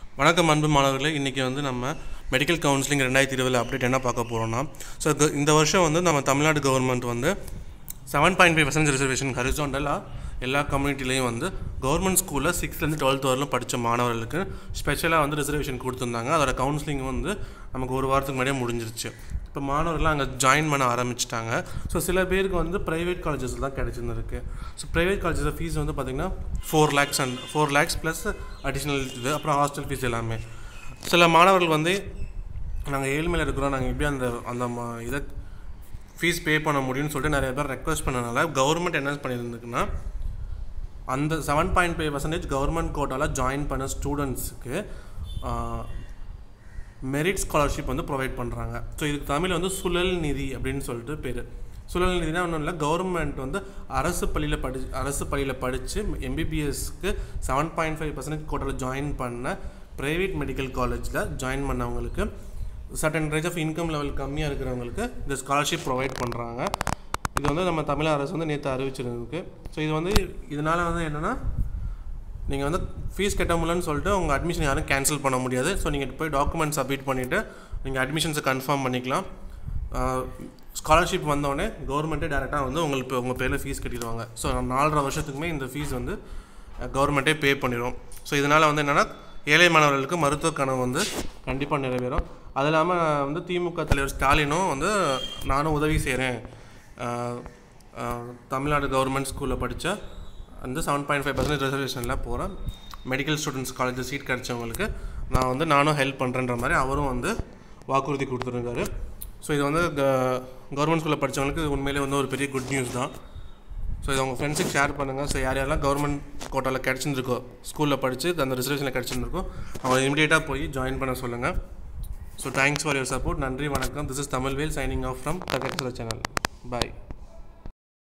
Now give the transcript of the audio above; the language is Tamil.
வணக்கம் அன்பு மாணவர்களே இன்றைக்கி வந்து நம்ம மெடிக்கல் கவுன்சிலிங் ரெண்டாயிரத்தி இருபதில் அப்டேட் என்ன பார்க்க போகிறோம்னா ஸோ இந்த வருஷம் வந்து நம்ம தமிழ்நாடு கவர்மெண்ட் வந்து seven point five percent reservation ஹரிசாண்டலாக எல்லா கம்யூனிட்டிலையும் வந்து கவர்மெண்ட் ஸ்கூலில் சிக்ஸ்த்லேருந்து டுவெல்த் வரலும் படித்த மாணவர்களுக்கு ஸ்பெஷலாக வந்து ரிசர்வேஷன் கொடுத்துருந்தாங்க அதோட கவுன்சிலிங் வந்து நமக்கு ஒரு வாரத்துக்கு முன்னாடியே முடிஞ்சிருச்சு இப்போ மாணவர்கள்லாம் அங்கே ஜாயின் பண்ண ஆரம்பிச்சிட்டாங்க ஸோ சில பேருக்கு வந்து ப்ரைவேட் காலேஜஸ் தான் கிடச்சிருந்துருக்கு ஸோ ப்ரைவேட் காலேஜஸில் ஃபீஸ் வந்து பார்த்திங்கன்னா four lakhs and four lakhs plus additional இது அப்புறம் ஹாஸ்டல் ஃபீஸ் எல்லாமே சில மாணவர்கள் வந்து நாங்கள் ஏழ்மையில் இருக்கிறோம் நாங்கள் எப்படி அந்த அந்த ம- இதை ஃபீஸ் பே பண்ண முடியும்னு சொல்லிட்டு நிறைய பேர் ரெக்வஸ்ட் பண்ணனால கவர்மெண்ட் என்ன பண்ணியிருந்துக்குன்னா அந்த seven point five percentage government கோட்டாவில் ஜாயின் பண்ண ஸ்டூடெண்ட்ஸுக்கு மெரிட் ஸ்காலர்ஷிப் வந்து ப்ரொவைட் பண்ணுறாங்க ஸோ இதுக்கு தமிழ் வந்து சுழல் நிதி அப்படின்னு சொல்லிட்டு பேர் சுழல் நிதினா ஒன்றும் இல்லை கவர்மெண்ட் வந்து அரசு பள்ளியில் படி அரசு பள்ளியில் படித்து எம்பிபிஎஸ்க்கு செவன் பாயிண்ட் ஃபைவ் பர்சன்டேஜ் கோட்டாவில் ஜாயின் பண்ண ப்ரைவேட் மெடிக்கல் காலேஜில் ஜாயின் பண்ணவங்களுக்கு certain range of income level கம்மியாக இருக்கிறவங்களுக்கு இந்த ஸ்காலர்ஷிப் ப்ரொவைட் பண்ணுறாங்க இது வந்து நம்ம தமிழக அரசு வந்து நேற்று அறிவிச்சிருக்கு ஸோ இது வந்து இதனால் வந்து என்னென்னா நீங்கள் வந்து ஃபீஸ் கட்ட முடியலன்னு சொல்லிட்டு உங்கள் அட்மிஷன் யாரும் கேன்சல் பண்ண முடியாது ஸோ நீங்கள் போய் டாக்குமெண்ட் சப்மிட் பண்ணிவிட்டு நீங்கள் அட்மிஷன்ஸை கன்ஃபார்ம் பண்ணிக்கலாம் ஸ்காலர்ஷிப் வந்தோடனே கவர்மெண்ட்டே டேரெக்டாக வந்து உங்களுக்கு உங்கள் பேரில் ஃபீஸ் கட்டிடுவாங்க ஸோ நாலரை வருஷத்துக்குமே இந்த ஃபீஸ் வந்து கவர்மெண்ட்டே பே பண்ணிடும் ஸோ இதனால் வந்து என்னென்னா ஏழை மாணவர்களுக்கு மருத்துவ கனவு வந்து கண்டிப்பாக நிறைவேறும் அது இல்லாமல் வந்து திமுக தலைவர் ஸ்டாலினும் வந்து நானும் உதவி செய்கிறேன் தமிழ்நாடு கவர்மெண்ட் ஸ்கூலில் படித்த வந்து செவன் பாயிண்ட் ஃபைவ் பர்சன்டேஜ் ரிசர்வேஷனில் போகிறேன் மெடிக்கல் ஸ்டூடெண்ட்ஸ் காலேஜில் சீட் கிடச்சவங்களுக்கு நான் வந்து நானும் ஹெல்ப் பண்ணுறேன்ற மாதிரி அவரும் வந்து வாக்குறுதி கொடுத்துருக்காரு ஸோ இது வந்து கவர்மெண்ட் ஸ்கூலில் படித்தவங்களுக்கு இது உண்மையிலே வந்து ஒரு பெரிய குட் நியூஸ் தான் ஸோ இதை உங்கள் ஃப்ரெண்ட்ஸுக்கு ஷேர் பண்ணுங்கள் ஸோ யார் யாரெல்லாம் கவர்மெண்ட் கோட்டாவில் கிடச்சிருந்துருக்கோ ஸ்கூலில் படித்து அந்த ரிசர்வேஷனில் கிடச்சிருந்துருக்கோ அவங்க இமீடியட்டாக போய் ஜாயின் பண்ண சொல்லுங்கள் so thanks for your support நன்றி வணக்கம் this is Tamilvel signing off from தகேஸ்வர சேனல் பாய்